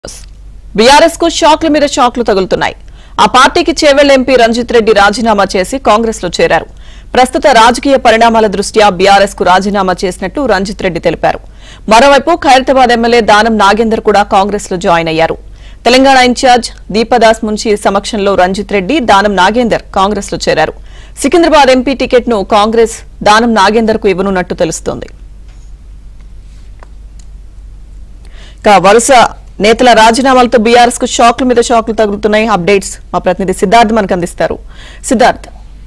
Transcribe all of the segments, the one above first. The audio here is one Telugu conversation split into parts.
బీఆర్ఎస్ కు షాక్ల మీద షాక్లు తగులుతున్నాయి ఆ పార్టీకి చేవెళ్ల ఎంపీ రంజిత్ రెడ్డి రాజీనామా చేసి కాంగ్రెస్ లో చేరారు ప్రస్తుత రాజకీయ పరిణామాల దృష్ట్యా బీఆర్ఎస్ కు రాజీనామా చేసినట్టు రంజిత్ రెడ్డి తెలిపారు మరోవైపు ఖైరతాబాద్ ఎమ్మెల్యే దానం నాగేందర్ కూడా కాంగ్రెస్ లో జాయిన్ అయ్యారు తెలంగాణ ఇన్ఛార్జ్ దీపదాస్ మున్షి సమక్షంలో రంజిత్ రెడ్డి దానం నాగేందర్ కాంగ్రెస్ లో చేరారు సికింద్రాబాద్ ఎంపీ టికెట్ ను కాంగ్రెస్ దానం నాగేందర్ కు ఇవ్వనున్నట్టు తెలుస్తోంది ఇక వరుస నేతల రాజీనామాలతో బీఆర్ఎస్ కు షాక్ల మీద షాక్లు తగులుతున్నాయి అప్డేట్స్ మా ప్రతినిధి సిద్ధార్థ్ మనకు అందిస్తారు సిద్ధార్థ్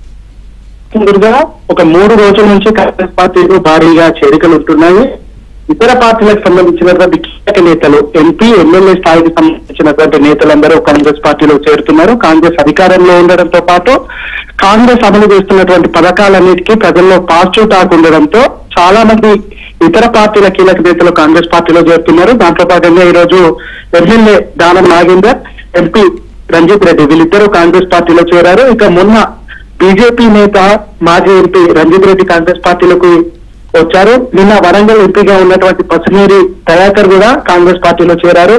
దుర్గా ఒక మూడు రోజుల నుంచి కాంగ్రెస్ పార్టీలో భారీగా చేరికలు ఉంటున్నాయి ఇతర పార్టీలకు సంబంధించినటువంటి కీలక నేతలు ఎంపీ ఎమ్మెల్యే స్థాయికి సంబంధించినటువంటి నేతలందరూ కాంగ్రెస్ పార్టీలో చేరుతున్నారు కాంగ్రెస్ అధికారంలో ఉండడంతో పాటు కాంగ్రెస్ అమలు చేస్తున్నటువంటి పథకాలన్నిటికీ ప్రజల్లో పాజిటివ్ టాక్ ఉండడంతో చాలా మంది ఇతర పార్టీల కీలక నేతలు కాంగ్రెస్ పార్టీలో చేరుతున్నారు దాంట్లో భాగంగా ఈ రోజు ఎమ్మెల్యే దానం నాగేందర్ ఎంపీ రంజిత్ రెడ్డి వీళ్ళిద్దరూ కాంగ్రెస్ పార్టీలో చేరారు ఇక మొన్న బీజేపీ నేత మాజీ ఎంపీ రంజిత్ రెడ్డి కాంగ్రెస్ పార్టీలోకి వచ్చారు నిన్న వరంగల్ ఎంపీగా ఉన్నటువంటి పసునూరి దయాకర్ కూడా కాంగ్రెస్ పార్టీలో చేరారు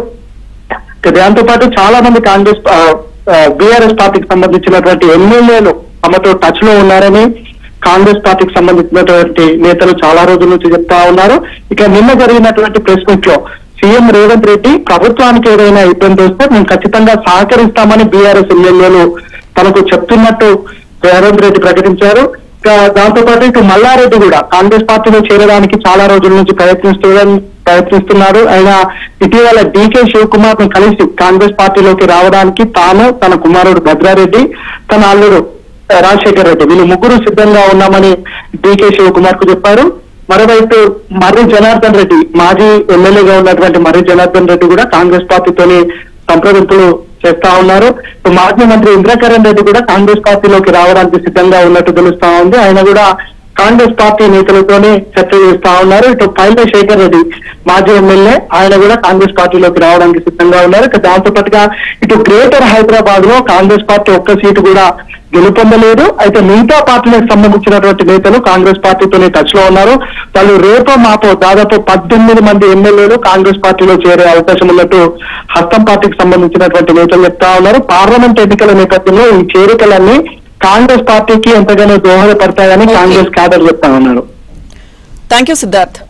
ఇక దాంతో పాటు చాలా మంది కాంగ్రెస్ బీఆర్ఎస్ పార్టీకి సంబంధించినటువంటి ఎమ్మెల్యేలు తమతో టచ్ లో ఉన్నారని కాంగ్రెస్ పార్టీకి సంబంధించినటువంటి నేతలు చాలా రోజుల నుంచి చెప్తా ఉన్నారు ఇక నిన్న జరిగినటువంటి ప్రెస్ మీట్ లో సీఎం రేవంత్ రెడ్డి ప్రభుత్వానికి ఏదైనా ఇబ్బంది వస్తే మేము ఖచ్చితంగా సహకరిస్తామని బీఆర్ఎస్ ఎమ్మెల్యేలు తనకు చెప్తున్నట్టు రేవంత్ రెడ్డి ప్రకటించారు ఇక దాంతో పాటు ఇటు మల్లారెడ్డి కూడా కాంగ్రెస్ పార్టీలో చేరడానికి చాలా రోజుల నుంచి ప్రయత్నిస్తూ ప్రయత్నిస్తున్నారు ఆయన ఇటీవల డీకే శివకుమార్ ను కలిసి కాంగ్రెస్ పార్టీలోకి రావడానికి తాను తన కుమారుడు భద్రారెడ్డి తన అల్లుడు ఆ, రాజశేఖర్ రెడ్డి వీళ్ళు ముగ్గురు సిద్ధంగా ఉన్నామని డీకే శివకుమార్ కు చెప్పారు మరోవైపు మర్రి జనార్దన్ రెడ్డి మాజీ ఎమ్మెల్యేగా ఉన్నటువంటి మర్రి జనార్దన్ రెడ్డి కూడా కాంగ్రెస్ పార్టీతోని సంప్రదింపులు చేస్తా ఉన్నారు ఇటు మాజీ మంత్రి ఇంద్రకరణ్ రెడ్డి కూడా కాంగ్రెస్ పార్టీలోకి రావడానికి సిద్ధంగా ఉన్నట్టు తెలుస్తా ఉంది ఆయన కూడా కాంగ్రెస్ పార్టీ నేతలతోనే చర్చ చేస్తా ఉన్నారు ఇటు పైల శేఖర్ రెడ్డి మాజీ ఎమ్మెల్యే ఆయన కూడా కాంగ్రెస్ పార్టీలోకి రావడానికి సిద్ధంగా ఉన్నారు ఇక దాంతో పాటుగా ఇటు గ్రేటర్ హైదరాబాద్ లో కాంగ్రెస్ పార్టీ ఒక్క సీటు కూడా గెలుపొందలేదు అయితే మిగతా పార్టీలకు సంబంధించినటువంటి నేతలు కాంగ్రెస్ పార్టీతోనే టచ్ లో ఉన్నారు వాళ్ళు రేపో మాపో దాదాపు పద్దెనిమిది మంది ఎమ్మెల్యేలు కాంగ్రెస్ పార్టీలో చేరే అవకాశం ఉన్నట్టు హస్తం పార్టీకి సంబంధించినటువంటి నేతలు చెప్తా ఉన్నారు పార్లమెంట్ ఎన్నికల నేపథ్యంలో ఈ చేరికలన్నీ కాంగ్రెస్ పార్టీకి ఎంతగానో దోహదపడతాయని కాంగ్రెస్ క్యాడర్ చెప్తా ఉన్నారు థ్యాంక్ యూ సిద్ధార్థ్